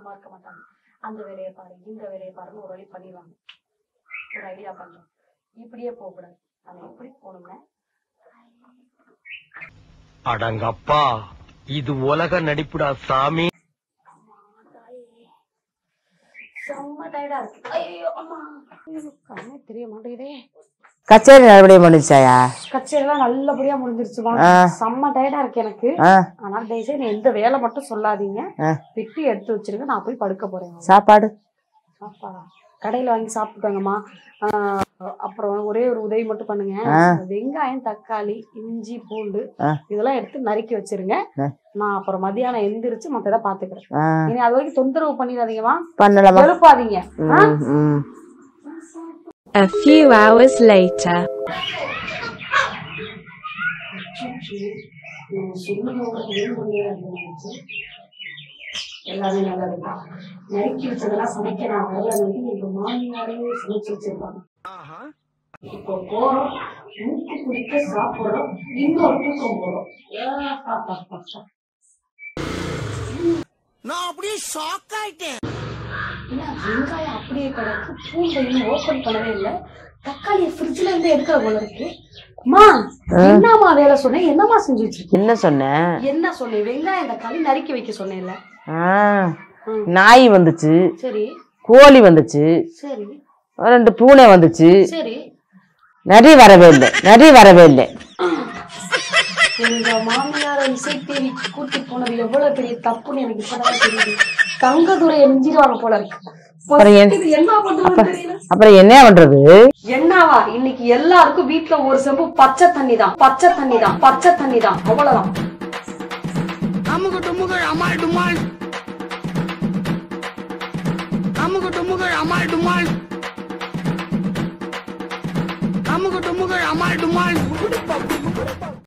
சும்மா இருக்க மாட்டாங்க அந்த வேலையை பாரு இந்த வேலையை பாருன்னு ஒரு வழி பண்ணிடுவாங்க ஒரு ஐடியா பண்றோம் இப்படியே போகக்கூடாது நம்ம எப்படி போகணும்னா அடங்கப்பா இது உலக நடிப்புடா சாமி செம்ம டயர்டா இருக்கு ஐயோ அம்மா ஐயோ, கண்ணே தெரிய மாட்டேங்குதே கச்சேரி நல்லபடியா முடிச்சாயா கச்சேரிலாம் நல்லபடியா முடிஞ்சிருச்சுமா ஆ. செம்ம டயர்டா இருக்கு எனக்கு ஆ அதனால தயவுசெய்து எந்த வேலை மட்டும் சொல்லாதீங்க ஆ. வெட்டி எடுத்து வச்சிருங்க நான் போய் படுக்க போறேன் சாப்பாடு சாப்பாடா கடையில வாங்கி சாப்பிட்டுக்கோங்கம்மா ஆஹ் அப்புறம் ஒரே ஒரு உதவி மட்டும் பண்ணுங்க ஆ. வெங்காயம் தக்காளி இஞ்சி பூண்டு ஆ. இதெல்லாம் எடுத்து நறுக்கி வச்சிருங்க ஆ. நான் அப்புறம் மதியானம் எந்திரிச்சு மத்தத பாத்துக்கிறேன் ஆ இனி அது வரைக்கும் தொந்தரவு பண்ணிடாதீங்கம்மா பண்ணலாமா எழுப்பாதீங்க ஆ? ம் ம் A few hours later. உம் சொல்லுங்க, உங்களுக்கு ஏன் புரியல அப்படின்னு. எல்லாமே நல்லதுதான் நறுக்கி வச்சதெல்லாம் சமைக்க நான் வரல எங்க மாமியாரே சமைச்சு வச்சிருப்பாங்க இப்போ போறோம் மூக்கு குடிக்க சாப்பிடுறோம் இன்னொரு தூக்கம் போறோம் ஏ, பா, பா, பா, பா. நான் அப்படியே ஷாக் ஆயிட்டேன் என்ன வெங்காயம் அப்படியே கிடக்கு பூண்டை இன்னும் ஓபன் பண்ணவே இல்ல தக்காளியை ஃப்ரிட்ஜ்ல இருந்து எடுக்கிற போல இருக்கு அம்மா என்னம்மா வேலை சொன்னேன் என்னம்மா செஞ்சு வச்சிருக்கீங்க என்ன சொன்னேன் என்ன சொன்னேன் வெங்காயம் தக்காளி நறுக்கி வைக்க சொன்னேன்ல ஆ ம். நாய் வந்துச்சு சரி கோழி வந்துச்சு சரி ரெண்டு பூனை வந்துச்சு சரி நரி வரவே இல்லை நரி வரவே இல்லை எங்க மாமியார இசை தேவிக்கு கூட்டி போனது எவ்வளவு பெரிய தப்புன்னு எனக்கு இப்பதான் தெரியுது தங்கதுரையை மிஞ்சிடுவாங்க போல இருக்கு அப்புறம் என்- இது என்ன பண்றதுன்னு தெரியல அப்புறம் என்ன பண்றது என்னவா இன்னைக்கு எல்லாருக்கும் வீட்ல ஒரு செம்பு பச்சை தண்ணி தான் பச்சை தண்ணி தான் பச்சை தண்ணி தான் அவ்வளவுதான் அமுக டுமுக அமால் டுமால் அமுக டுமுக அமால் டுமால் அமுக டுமுக அமால் டுமால்